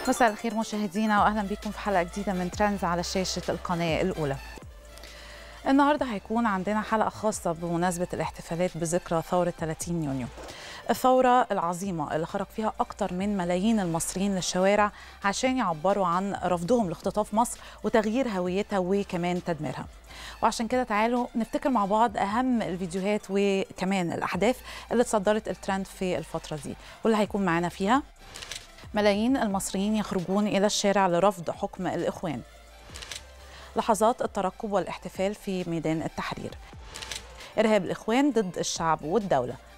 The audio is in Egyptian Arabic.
مساء الخير مشاهدينا واهلا بكم في حلقه جديده من ترندز على شاشه القناه الاولى. النهارده هيكون عندنا حلقه خاصه بمناسبه الاحتفالات بذكرى ثوره 30 يونيو. الثورة العظيمة اللي خرج فيها أكتر من ملايين المصريين للشوارع عشان يعبروا عن رفضهم لاختطاف مصر وتغيير هويتها وكمان تدميرها وعشان كده تعالوا نفتكر مع بعض أهم الفيديوهات وكمان الأحداث اللي تصدرت الترند في الفترة دي واللي هيكون معانا فيها ملايين المصريين يخرجون إلى الشارع لرفض حكم الإخوان لحظات الترقب والاحتفال في ميدان التحرير إرهاب الإخوان ضد الشعب والدولة